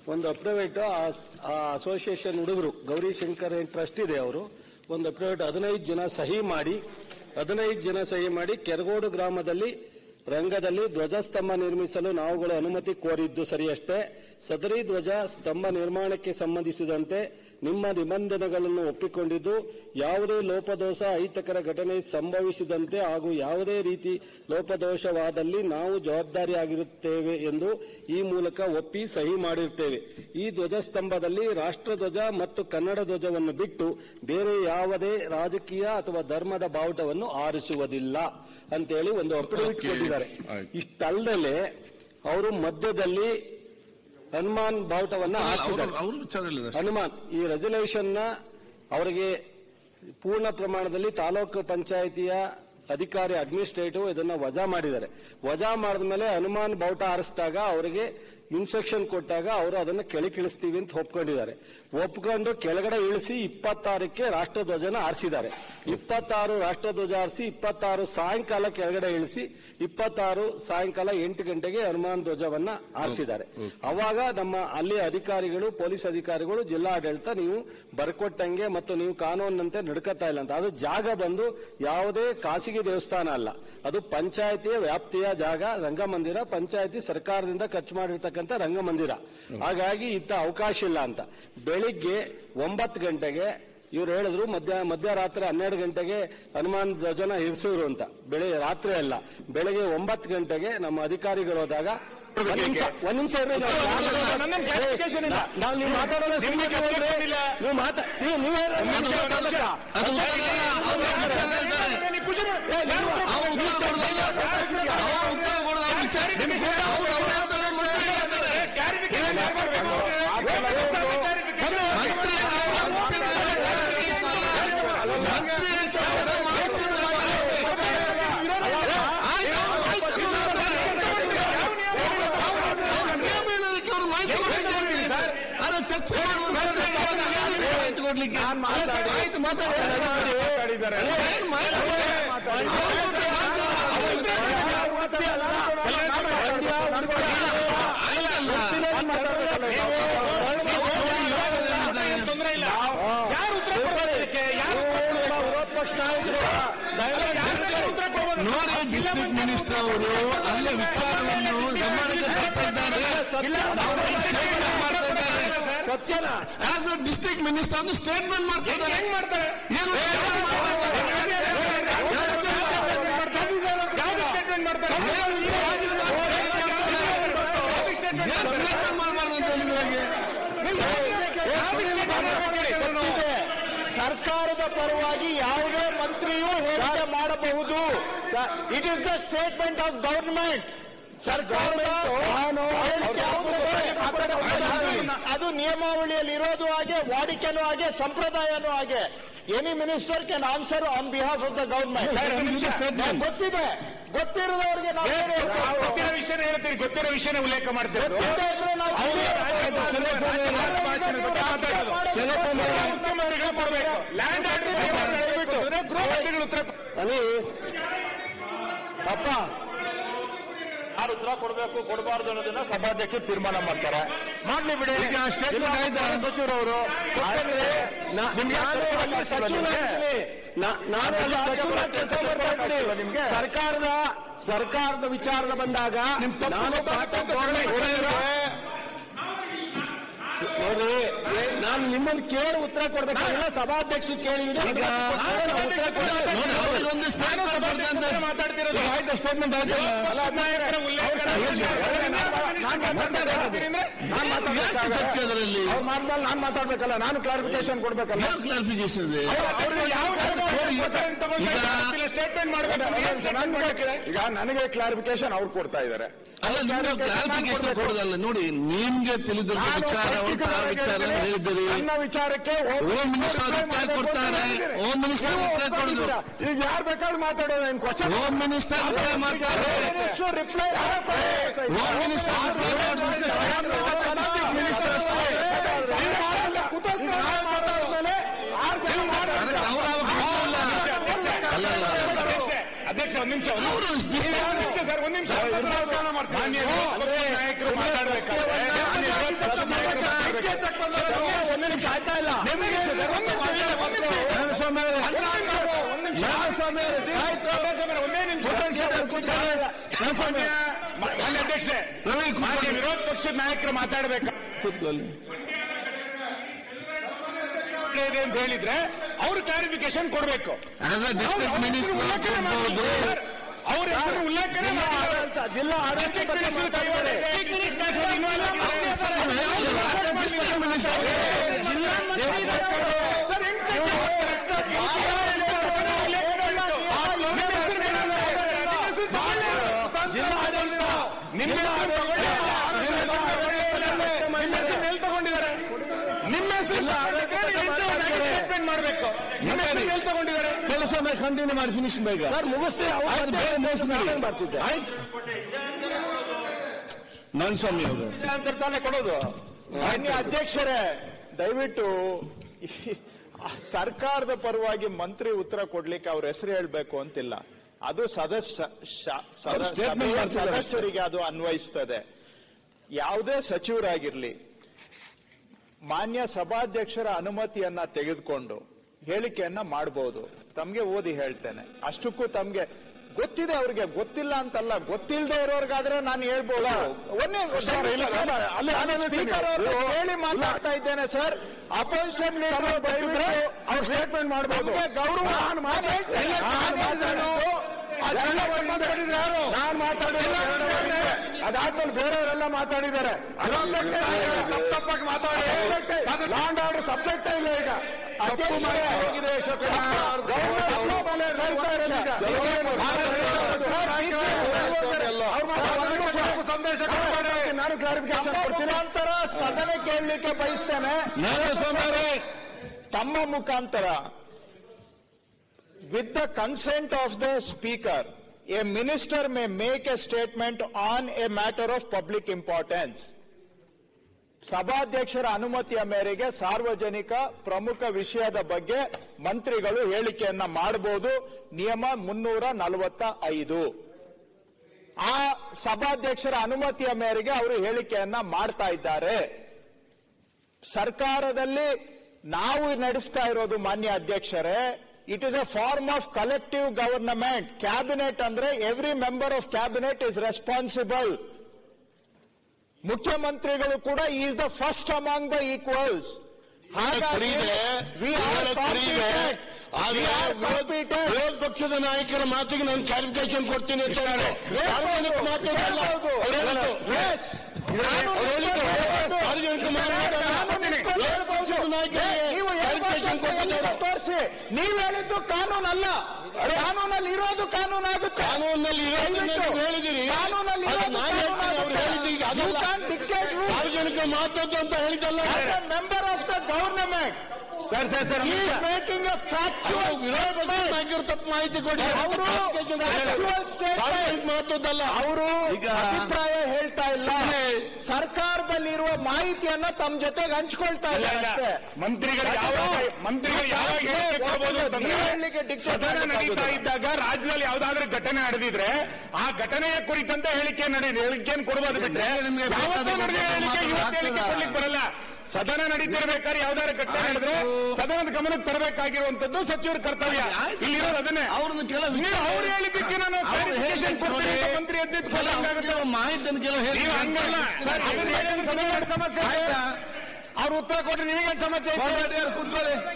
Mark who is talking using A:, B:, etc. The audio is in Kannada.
A: ಒಂದು ಪ್ರೈವೇಟ್ ಅಸೋಸಿಯೇಷನ್ ಹುಡುಗರು ಗೌರಿ ಶಂಕರ್ ಏನ್ ಟ್ರಸ್ಟ್ ಇದೆ ಅವರು ಒಂದು ಪ್ರೈವೇಟ್ ಹದಿನೈದು ಜನ ಸಹಿ ಮಾಡಿ ಹದಿನೈದು ಜನ ಸಹಿ ಮಾಡಿ ಕೆರಗೋಡು ಗ್ರಾಮದಲ್ಲಿ ರಂಗದಲ್ಲಿ ಧ್ವಜಸ್ತಂಭ ನಿರ್ಮಿಸಲು ನಾವುಗಳು ಅನುಮತಿ ಕೋರಿದ್ದು ಸರಿಯಷ್ಟೇ ಸದರಿ ಧ್ವಜ ಸ್ತಂಭ ನಿರ್ಮಾಣಕ್ಕೆ ಸಂಬಂಧಿಸಿದಂತೆ ನಿಮ್ಮ ನಿಬಂಧನೆಗಳನ್ನು ಒಪ್ಪಿಕೊಂಡಿದ್ದು ಯಾವುದೇ ಲೋಪದೋಷ ಅಹಿತಕರ ಘಟನೆ ಸಂಭವಿಸಿದಂತೆ ಹಾಗೂ ಯಾವುದೇ ರೀತಿ ಲೋಪದೋಷವಾದಲ್ಲಿ ನಾವು ಜವಾಬ್ದಾರಿಯಾಗಿರುತ್ತೇವೆ ಎಂದು ಈ ಮೂಲಕ ಒಪ್ಪಿ ಸಹಿ ಮಾಡಿರುತ್ತೇವೆ ಈ ಧ್ವಜಸ್ತಂಭದಲ್ಲಿ ರಾಷ್ಟ್ರಧ್ವಜ ಮತ್ತು ಕನ್ನಡ ಧ್ವಜವನ್ನು ಬಿಟ್ಟು ಬೇರೆ ಯಾವುದೇ ರಾಜಕೀಯ ಅಥವಾ ಧರ್ಮದ ಬಾವುಟವನ್ನು ಆರಿಸುವುದಿಲ್ಲ ಅಂತೇಳಿ ಒಂದು ಅಫಿಡವಿಟ್
B: Okay.
A: ಕೊಟ್ಟಿದ್ದಾರೆ
B: ಆಯ್ತು.
A: ಇಷ್ಟಲ್ಲದೆ ಅವರು ಮಧ್ಯದಲ್ಲಿ ಹನುಮಾನ್ ಬಾವುಟವನ್ನ ಆರಿಸಿದ್ದಾರೆ
B: ಅವ್ರ ವಿಚಾರ ಇಲ್ಲ
A: ಹನುಮಾನ್ ಈ ರೆಸಲ್ಯೂಷನ್ ನ ಅವರಿಗೆ ಪೂರ್ಣ ಪ್ರಮಾಣದಲ್ಲಿ ತಾಲೂಕು ಪಂಚಾಯಿತಿಯ ಅಧಿಕಾರಿ ಅಡ್ಮಿನಿಸ್ಟ್ರೇಟಿವ್ ಇದನ್ನ ವಜಾ ಮಾಡಿದ್ದಾರೆ ವಜಾ ಮಾಡಿದ ಮೇಲೆ ಹನುಮಾನ್ ಬಾವುಟ ಆರಿಸಿದಾಗ ಅವರಿಗೆ ಇನ್ಸ್ಟ್ರಕ್ಷನ್ ಕೊಟ್ಟಾಗ ಅವರು ಅದನ್ನ ಕೆಳಗಿಳಿಸ್ತೀವಿ ಅಂತ ಒಪ್ಕೊಂಡಿದ್ದಾರೆ ಒಪ್ಕೊಂಡು ಕೆಳಗಡೆ ಇಳಿಸಿ ಇಪ್ಪತ್ತಾರಕ್ಕೆ ರಾಷ್ಟ್ರಧ್ವಜನ ಆರಿಸಿದ್ದಾರೆ ಇಪ್ಪತ್ತಾರು ರಾಷ್ಟ್ರಧ್ವಜ ಆರಿಸಿ ಇಪ್ಪತ್ತಾರು ಸಾಯಂಕಾಲ ಕೆಳಗಡೆ ಇಳಿಸಿ ಇಪ್ಪತ್ತಾರು ಸಾಯಂಕಾಲ ಎಂಟು ಗಂಟೆಗೆ ಹನುಮಾನ್ ಧ್ವಜವನ್ನ ಆರಿಸಿದ್ದಾರೆ ಅವಾಗ ನಮ್ಮ ಅಲ್ಲಿ ಅಧಿಕಾರಿಗಳು ಪೊಲೀಸ್ ಅಧಿಕಾರಿಗಳು ಜಿಲ್ಲಾಡಳಿತ ನೀವು ಬರ್ಕೊಟ್ಟಂಗೆ ಮತ್ತು ನೀವು ಕಾನೂನಿನಂತೆ ನಡ್ಕತಾ ಇಲ್ಲ ಅಂತ ಅದು ಜಾಗ ಬಂದು ಯಾವುದೇ ಖಾಸಗಿ ದೇವಸ್ಥಾನ ಅಲ್ಲ ಅದು ಪಂಚಾಯತಿಯ ವ್ಯಾಪ್ತಿಯ ಜಾಗ ರಂಗಮಂದಿರ ಪಂಚಾಯತಿ ಸರ್ಕಾರದಿಂದ ಖರ್ಚು ಮಾಡಿರ್ತಕ್ಕಂಥ ರಂಗಮಂದಿರ ಹಾಗಾಗಿ ಇತ್ತ ಅವಕಾಶ ಇಲ್ಲ ಅಂತ ಬೆಳಿಗ್ಗೆ ಒಂಬತ್ತು ಗಂಟೆಗೆ ಇವ್ರು ಹೇಳಿದ್ರು ಮಧ್ಯ ಮಧ್ಯರಾತ್ರಿ ಹನ್ನೆರಡು ಗಂಟೆಗೆ ಹನುಮಾನ್ ಧ್ವಜನ ಇರಿಸಿದ್ರು ಅಂತ ಬೆಳಿಗ್ಗೆ ರಾತ್ರಿ ಅಲ್ಲ ಬೆಳಗ್ಗೆ ಒಂಬತ್ತು ಗಂಟೆಗೆ ನಮ್ಮ ಅಧಿಕಾರಿಗಳು ಹೋದಾಗ ಒಂದ್ ನಿಮಿಷ ಒಂದ್ ನಿಮಿಷ ಇರ್ರಿ, ನಾವು ಯಾರು-
C: ನನ್ನ clarification ಇಲ್ಲ.
A: ನಾ- ನಾವು ನೀವು ಮಾತಾಡೋಣ ಸುಮ್ಮನೆ
C: ನಿಮ್ಗೆ clarification ಇಲ್ಲ.
A: ನೀವು ಮಾತಾ ನೀವು ನೀವೇ
B: ಅದು ಉತ್ತರ ಅಲ್ಲ, ಅವ್ರ ವಿಚಾರ ಇದ್ದಾರೆ.
C: ನೀವು ಖುಷಿ ಮಾಡಿ.
A: ಏ, ನೀವು-
B: ಅವ ಉತ್ತರ ಕೊಡೋದಲ್ಲ. ಅವ ಉತ್ತರ ಕೊಡೋದು ಅವ್ರ ವಿಚಾರ. ಅವ್ರು ಅವ್ರು ಹೇಳ್ತಾರೆ, ಮಂತ್ರಿ ಹೇಳ್ತಾರೆ.
C: Clarification ಯಾರು ಮಾಡ್ಬೇಕು?
B: ಮಂತ್ರಿ ಮಂತ್ರಿ ಸಾಹೇಬ್ರ ಮಾತುಗಳನ್ನ ಆಯ್ತು, ಆಯ್ತು, ನಿಯಮ ಹೇಳೋದಕ್ಕೆ ಅವ್ರು ಮಾಹಿತಿ ಕೊಟ್ಟಿದ್ದಾರೆ. ಅದು ಚರ್ಚೆ ಮಾಡುವ ಏನಿದೆ ಮಾಹಿತಿ ಕೊಡ್ಲಿಕ್ಕೆ ಆಯ್ತು ಮಾತಾಡಿ ಏನ್ ಮಾಹಿತಿ
C: ತೊಂದರೆ ಇಲ್ಲ ಯಾರು ಉತ್ತರ ಕೊಡ್ತಾರೆ ಇದಕ್ಕೆ? ಯಾರು
A: ವಿರೋಧ ಪಕ್ಷ ನಾಯಕರು
C: ಯಾರು ಉತ್ತರ ಕೊಡ್ಬೋದು?
B: ನೋಡಿ ಡಿಸ್ಟ್ರಿಕ್ಟ್ ಮಿನಿಸ್ಟರ್ ಅವರು ಅಲ್ಲೇ ವಿಚಾರವನ್ನು ಗಮನಕ್ಕೆ ತರ್ತಾ ಇದ್ದಾರೆ ಅವರು ಸ್ಟೇಟ್ಮೆಂಟ್ ಮಾಡ್ತಾ ಇದ್ದಾರೆ
A: ಸತ್ಯನ
B: ಆಸ್ ಅ ಡಿಸ್ಟ್ರಿಕ್ಟ್ ಮಿನಿಸ್ಟರ್ ಒಂದು ಸ್ಟೇಟ್ಮೆಂಟ್ ಮಾಡ್ತಾ ಇದ್ದಾರೆ
C: ಹೆಂಗ್ ಮಾಡ್ತಾರೆ
B: ಏನು statement
C: ಯಾವ್ದು ಸ್ಟೇಟ್ಮೆಂಟ್ ಮಾಡ್ತಾರೆ
B: ಏನ್ statement ಮಾಡ್ಬಾರ್ದು ಅಂತ ಹೇಳಿದ್ರಾಗೆ?
A: ಗೊತ್ತಿದೆ. ಸರ್ಕಾರದ ಪರವಾಗಿ ಯಾವುದೇ ಮಂತ್ರಿಯೂ ಹೇಳಿಕೆ ಮಾಡಬಹುದು it is the statement of government ಸರ್ಕಾರದ ಅದು ನಿಯಮಾವಳಿಯಲ್ಲಿ ಇರೋದು ಹಾಗೆ ವಾಡಿಕೆನೂ ಹಾಗೆ ಸಂಪ್ರದಾಯನೂ ಹಾಗೆ any minister can answer on behalf of the government ಗೊತ್ತಿದೆ ಗೊತ್ತಿರೋದವ್ರಿಗೆ ನಾವು ಏನು ಹೇಳ್ತೀವಿ?
C: ಗೊತ್ತಿರೋ ವಿಷಯನ ಹೇಳ್ತೀರಿ ಗೊತ್ತಿರೋ ವಿಷಯನ ಉಲ್ಲೇಖ ಮಾಡ್ತೀರಿ
A: ಗೊತ್ತಿದೆ ಅಂದ್ರೆ ನಾವು
C: ಮುಖ್ಯಮಂತ್ರಿಗಳು ಕೊಡಬೇಕು ಲ್ಯಾಂಡ್ ಆರ್ಡರ್ ಉತ್ತರ
A: ಅಲ್ಲಿ ಅಪ್ಪ
C: ಯಾರು ಉತ್ತರ ಕೊಡಬೇಕು ಕೊಡಬಾರ್ದು ಅನ್ನೋದನ್ನ ಸಭಾಧ್ಯಕ್ಷರು ತೀರ್ಮಾನ ಮಾಡ್ತಾರೆ ಮಾಡ್ಲಿ ಬಿಡಿ
B: ಈಗ statement ಆಯ್ತಾ?
A: ಸಚಿವರವರು ನಾನು ಅಲ್ಲಿ ಸಚಿವರಾಗಿ ಕೆಲಸ ಮಾಡ್ತಾ ಇದ್ದೀನಿ. ಸರ್ಕಾರದ ಸರ್ಕಾರದ ವಿಚಾರದ ಬಂದಾಗ ನಾನು ನೋಡಿ ನಾನು ನಿಮ್ಮನ್ನು ಕೇಳಿ ಉತ್ತರ ಕೊಡ್ಬೇಕಲ್ಲ ಸಭಾಧ್ಯಕ್ಷರು ಕೇಳಿದ್ರೆ
B: ನೋಡಿ ಅವರಿಗೊಂದು ಸ್ಟೇಟ್ಮೆಂಟ್ ಕೊಡ್ತಂತೆ
C: ಮಾತಾಡ್ತಿರೋದು
B: ಈಗ ಆಯ್ತಾ ಸ್ಟೇಟ್ಮೆಂಟ್ ಆಯ್ತಾ
C: ನಾಯಕರ ಉಲ್ಲೇಖ
B: ಯಾಕೆ ಚರ್ಚೆ ಅದರಲ್ಲಿ
A: ಅವ್ರು ಮಾಡಿದ್ಮೇಲೆ ನಾನು ಮಾತಾಡ್ಬೇಕಲ್ಲ ನಾನು ಕ್ಲಾರಿಫಿಕೇಶನ್ ಕೊಡ್ಬೇಕಲ್ಲ
B: ಯಾವ ಕ್ಲಾರಿಫಿಕೇಶನ್ ಇದೆ
C: ಸ್ಟೇಟ್ಮೆಂಟ್ ಮಾಡಬೇಕು
A: ಈಗ ನನಗೆ ಕ್ಲಾರಿಫಿಕೇಶನ್ ಅವ್ರು ಕೊಡ್ತಾ ಇದ್ದಾರೆ
B: ಅಲ್ಲ ನಿಮ್ಗೆ ಕ್ಲಾರಿಫಿಕೇಶನ್ ಕೊಡೋದಲ್ಲ ನೋಡಿ ನಿಮ್ಗೆ ತಿಳಿದಿರುವ ವಿಚಾರ ಅವರು ಆ ವಿಚಾರ ಹೇಳಿದ್ದೀರಿ
A: ನನ್ನ ವಿಚಾರಕ್ಕೆ
B: ಹೋಮ್ ಮಿನಿಸ್ಟರ್ ಅಭಿಪ್ರಾಯ ಕೊಡ್ತಾರೆ ಹೋಮ್ ಮಿನಿಸ್ಟರ್ ಅಭಿಪ್ರಾಯ ಕೊಡುದು
A: ಈಗ ಯಾರು ಬೇಕಾದ್ರೂ ಮಾತಾಡೋದು ಏನ್ ಕ್ವಶನ್
B: ಹೋಮ್ ಮಿನಿಸ್ಟರ್ ಅಭಿಪ್ರಾಯ ಮಾಡ್ತಾರೆ
A: ರಿಪ್ಲೈ
B: ಹೋಮ್ ಮಿನಿಸ್ಟರ್ ಅಭಿಪ್ರಾಯ
A: ಮಿನಿಸ್ಟರ್ ಅಷ್ಟೇ
B: ಅದಕ್ಕೆ ಅವ್ರ ಅವಕಾಶ ಇಲ್ಲ. ಅಲ್ಲ ಅಲ್ಲ
C: ಅಧ್ಯಕ್ಷ ಒಂದ್ ನಿಮಿಷ
B: ಅವರು
C: ಸರ್ ಒಂದ್ ನಿಮಿಷ ಮಾನ್ಯ ನಾಯಕರು ಮಾತಾಡಬೇಕಾದ್ರೆ
A: ಒಂದು ನಿಮಿಷ ಆಯ್ತಾ ಇಲ್ಲ
B: ನಾರಾಯಣಸ್ವಾಮಿ ಅವರೇ ನಾರಾಯಣಸ್ವಾಮಿ ಅವರೇ ಆಯ್ತು
C: ಒಂದೇ ನಿಮಿಷ
B: ನಾರಾಯಣಸ್ವಾಮಿ
C: ಮಾನ್ಯ ಅಧ್ಯಕ್ಷೆ
B: ರವಿ
C: ಮಾನ್ಯ ವಿರೋಧ ಪಕ್ಷದ ನಾಯಕರು ಮಾತಾಡಬೇಕು
B: ಕೂತ್ಕೊಳ್ಳಿ
C: ಇದೆ ಅಂತ ಹೇಳಿದ್ರೆ ಅವ್ರು ಕ್ಲಾರಿಫಿಕೇಶನ್ ಕೊಡಬೇಕು
B: ಆಸ್ ಅ ಡಿಸ್ಟ್ರಿಕ್ಟ್ ಮಿನಿಸ್ಟರ್ ಕೊಡ್ಬೋದು
C: ಅವ್ರ ಹೆಸರು ಉಲ್ಲೇಖನೆ ಮಾಡಿಲ್ಲ.
A: ಆಡಳಿತ ಜಿಲ್ಲಾ ಆಡಳಿತ
C: District
A: ಬಗ್ಗೆ
C: minister
A: ಮಾತಾಡ್ತಾರೆ.
C: District minister involve ಆಗಿದ್ದಾರೆ.
B: ಡಿಸ್ಟ್ರಿಕ್ಟ್ ಮಿನಿಸ್ಟರ್
C: ಸರ್, ಹೆಂಗ್
A: ಜಿಲ್ಲಾ ಆಡಳಿತ
C: ನಿಮ್ಮ ಹೆಸರು ನಿಮ್ಮ ಹೆಸರು ಎಲ್ಲಿ ತಗೊಂಡಿದ್ದಾರೆ ನಿಮ್ಮ ಹೆಸರು ಸ್ಟೇಟ್ಮೆಂಟ್ ಮಾಡಬೇಕು ನಿಮ್ಮ ಹೆಸರು ಎಲ್ಲಿ ತಗೊಂಡಿದ್ದಾರೆ
B: ಕೆಲಸ ಕಂಟಿನ್ಯೂ ಮಾಡಿ ಫಿನಿಶ್ ಬೇಗ
A: ಸರ್ ಮುಗಿಸ್ತೀವಿ
B: ಆಯ್ತು, ಬೇಗ ಮುಗಿಸ್ಬಿಡಿ.
A: ಅವ್ರು ಬರ್ತಿದ್ದೆ
B: ಆಯ್ತು ನನ್ ಸ್ವಾಮಿ ಅವರು
C: ಅಂತ ತಾನೇ ಕೊಡೋದು
D: ಮಾನ್ಯ ಅಧ್ಯಕ್ಷರೇ ದಯವಿಟ್ಟು ಈ ಸರ್ಕಾರದ ಪರವಾಗಿ ಮಂತ್ರಿ ಉತ್ತರ ಕೊಡ್ಲಿಕ್ಕೆ ಅವ್ರ ಹೆಸರು ಹೇಳ್ಬೇಕು ಅಂತಿಲ್ಲ ಅದು ಸದಸ್ಯ ಶ- ಸದ-
B: ಅವ್ರು statement
D: ಸಭೆಯ
B: ಮಾಡ್ತಿದ್ದಾರೆ ಅಷ್ಟೇ.
D: ಸದಸ್ಯರಿಗೆ ಅದು ಅನ್ವಯಿಸ್ತದೆ ಯಾವುದೇ ಸಚಿವರಾಗಿರ್ಲಿ ಮಾನ್ಯ ಸಭಾಧ್ಯಕ್ಷರ ಅನುಮತಿಯನ್ನ ತೆಗೆದುಕೊಂಡು ಹೇಳಿಕೆಯನ್ನ ಮಾಡಬಹುದು ತಮ್ಗೆ ಓದಿ ಹೇಳ್ತೇನೆ ಅಷ್ಟಕ್ಕೂ ತಮ್ಗೆ ಗೊತ್ತಿದೆ ಅವ್ರಿಗೆ ಗೊತ್ತಿಲ್ಲ ಅಂತಲ್ಲ ಗೊತ್ತಿಲ್ಲದೆ ಇರೋರ್ಗಾದ್ರೆ ನಾನು ಹೇಳ್ಬೋದು ಒಂದೇ
A: ಅಲ್ಲಿ
D: ಸ್ಪೀಕರ್ ಅವ್ರನ್ನ ಕೇಳಿ ಮಾತಾಡ್ತಾ ಇದ್ದೇನೆ ಸರ್ ಅಪೋಸಿಷನ್
A: ಅವ್ರು ಸ್ಟೇಟ್ಮೆಂಟ್ ಮಾಡಬಹುದು
D: ಗೌರವ
A: ನಾನು ಮಾತಾಡಿಲ್ಲ ಅದಾದ್ಮೇಲೆ ಬೇರೆಯವರೆಲ್ಲ ಮಾತಾಡಿದ್ದಾರೆ ತಪ್ಪಾಗಿ ಮಾತಾಡಿ ಲಾಂಡ್ ಆರ್ಡರ್ ಸಬ್ಜೆಕ್ಟ್ ಇಲ್ಲ ಈಗ ತಪ್ಪು ಮಾಡಿ ಹೋಗಿದೆ ಅಶೋಕ್ ಕುಮಾರ್. ಗೌರವ ಮೇಲೆ ಹೇಳ್ತಾ ಇರೋದು ಈಗ. ಅವ್ರು ಮಾತಾಡೋದು ಸ್ವಲ್ಪ ಸಂದೇಶ ಕೊಡ್ಬೇಡಿ. ನಾನು ಕ್ಲಾರಿಫಿಕೇಶನ್ ಕೊಡ್ತೀನಿ
D: ಮುಖಾಂತರ ಸದನ ಕೇಳಲಿಕ್ಕೆ ಬಯಸ್ತೇನೆ
B: ನಾರಾಯಣಸ್ವಾಮಿ ಅವರೇ
D: ತಮ್ಮ ಮುಖಾಂತರ with the consent of the speaker, a minister may make a statement on a matter of public importance. ಸಭಾಧ್ಯಕ್ಷರ ಅನುಮತಿಯ ಮೇರೆಗೆ ಸಾರ್ವಜನಿಕ ಪ್ರಮುಖ ವಿಷಯದ ಬಗ್ಗೆ ಮಂತ್ರಿಗಳು ಹೇಳಿಕೆಯನ್ನ ಮಾಡಬಹುದು ನಿಯಮ ಮುನ್ನೂರ ನಲವತ್ತ ಐದು ಆ ಸಭಾಧ್ಯಕ್ಷರ ಅನುಮತಿಯ ಮೇರೆಗೆ ಅವರು ಹೇಳಿಕೆಯನ್ನ ಮಾಡ್ತಾ ಇದ್ದಾರೆ ಸರ್ಕಾರದಲ್ಲಿ ನಾವು ನಡೆಸ್ತಾ ಇರೋದು ಮಾನ್ಯ ಅಧ್ಯಕ್ಷರೇ it is a form of collective government cabinet ಅಂದ್ರೆ every member of cabinet is responsible ಮುಖ್ಯಮಂತ್ರಿಗಳು ಕೂಡ is the first among the equals ಹಾಗಾಗಿ we are competent. We are competent.
B: ವಿರೋಧ ಪಕ್ಷದ ನಾಯಕರ ಮಾತಿಗೆ ನಾನು ಕ್ಲಾರಿಫಿಕೇಶನ್ ಕೊಡ್ತೀನಿ ಅಂತ ಹೇಳಿದ್ರು. ಸಾರ್ವಜನಿಕ ಮಾತುಗಳಲ್ಲ.
D: ಹೇಳ್ಬೋದು.
B: ಅವ್ರು ಹೇಳಿದ್ದು.
D: Yes. ನಾನು
B: ಅವ್ರು ಹೇಳಿದ್ದು.
D: ಹೇಳ್ಬೋದು.
B: ಸಾರ್ವಜನಿಕ ಮಾತುಗಳಲ್ಲ.
D: ನಾನು ನಿಂತ್ಕೊಂಡು ಹೇಳ್ಬೋದು.
B: ಪಕ್ಷದ ನಾಯಕರಿಗೆ
D: ನೀವು
B: clarification ಕೊಟ್ಟಿದ್ದಾರೆ.
D: ತೋರಿಸಿ ನೀವು ಹೇಳಿದ್ದು ಕಾನೂನಲ್ಲ ಕಾನೂನಲ್ಲಿ ಇರೋದು ಕಾನೂನಾಗುತ್ತೆ
B: ಕಾನೂನಲ್ಲಿ ಇರೋದನ್ನ
D: ದಯವಿಟ್ಟು.
B: ನೀವು ಹೇಳಿದಿರಿ
D: ಕಾನೂನಲ್ಲಿ
B: ಅದು
D: ಇರೋದು
B: ನಾನು ಹೇಳ್ತೀನಿ, ಅವ್ರು
D: ಕಾನೂನಾಗುತ್ತೆ.
B: ಹೇಳಿದ್ದು ಈಗ
D: You
B: ಅದಲ್ಲ.
D: can't dictate rules.
B: ಸಾರ್ವಜನಿಕ ಮಾತದ್ದು ಅಂತ ಹೇಳಿದ್ದಲ್ಲ
D: As a member of the government,
C: sir sir sir
D: he is making a factual
B: ಅವರು ವಿರೋಧ ಪಕ್ಷದ
D: statement.
B: ನಾಯಕರು ತಪ್ಪು ಮಾಹಿತಿ ಕೊಡಿ
D: ಅವರು factual statement.
B: ಸಾರ್ವಜನಿಕ ಮಾತದ್ದಲ್ಲ
D: ಅವರು
B: ಈಗ
D: ಅಭಿಪ್ರಾಯ ಹೇಳ್ತಾ ಇಲ್ಲ ಸರ್ಕಾರದಲ್ಲಿರುವ ಮಾಹಿತಿಯನ್ನ ತಮ್ಮ ಜೊತೆಗೆ ಹಂಚ್ಕೊಳ್ತಾ ಇಲ್ಲ ಅಷ್ಟೇ
C: ಮಂತ್ರಿಗಳು ಯಾವಾಗ ಮಂತ್ರಿಗಳು ಯಾವಾಗ ಹೇಳಿಕೆ ಕೊಡ್ಬೋದು ಅಂತಂದ್ರೆ
D: ನೀವು ಹೇಳಲಿಕ್ಕೆ dictate
C: ಸದನ
D: ಮಾಡ್ಲಿಕ್ಕೆ
C: ನಡೀತಾ
D: ಆಗುದಿಲ್ಲ.
C: ಇದ್ದಾಗ ರಾಜ್ಯದಲ್ಲಿ ಯಾವ್ದಾದ್ರೂ ಘಟನೆ ನಡೆದಿದ್ರೆ ಆ ಘಟನೆಯ ಕುರಿತಂತೆ ಹೇಳಿಕೆ ನಡಿ ಹೇಳಿಕೆಯನ್ನು ಕೊಡಬಹುದು ಬಿಟ್ರೆ
B: ನಿಮ್ಗೆ
C: ಯಾವತ್ತೂ
B: ಬೇಕಾದ
C: ನಡೆದ ಹೇಳಿಕೆ
B: ಮಾತು
C: ಇವತ್ತು ಹೇಳಿಕೆ
B: ಆಗ್ತದ?
C: ಕೊಡ್ಲಿಕ್ಕೆ ಬರಲ್ಲ ಸದನ ನಡೀತಿರ್ಬೇಕಾದ್ರೆ ಯಾವ್ದಾದ್ರು ಘಟನೆ ನಡೆದ್ರೆ
B: ಆಯ್ತು.
C: ಸದನದ ಗಮನಕ್ಕೆ ತರಬೇಕಾಗಿರುವಂತದ್ದು ಸಚಿವರ ಕರ್ತವ್ಯ ಇಲ್ಲಿರೋದು ಅದನ್ನೇ
B: ಅವ್ರನ್ನ ಕೆಲ
C: ನೀವು ಅವ್ರು ಹೇಳಿದ್ದಕ್ಕೆ ನಾನು clarification ಕೊಡ್ತೀನಿ ಅಂತ ಮಂತ್ರಿ ಎದ್ದಿಟ್ಕೊಂಡು ಹಂಗಾಗುತ್ತೆ.
B: ಮಾಹಿತಿಯನ್ನು ಕೆಲವು ಹೇಳಿ
C: ನೀವು ಹಂಗಲ್ಲ ಸರ್ ಅದನ್ನ ಏನ್ ಸದನದ ಸಮಸ್ಯೆ
B: ಆಯ್ತಾ?
C: ಅವ್ರು ಉತ್ತರ ಕೊಟ್ರೆ ನಿಮಗೇನ್ ಸಮಸ್ಯೆ ಐತೆ?
B: ಕೂತ್ಕೊಳ್ಳಿ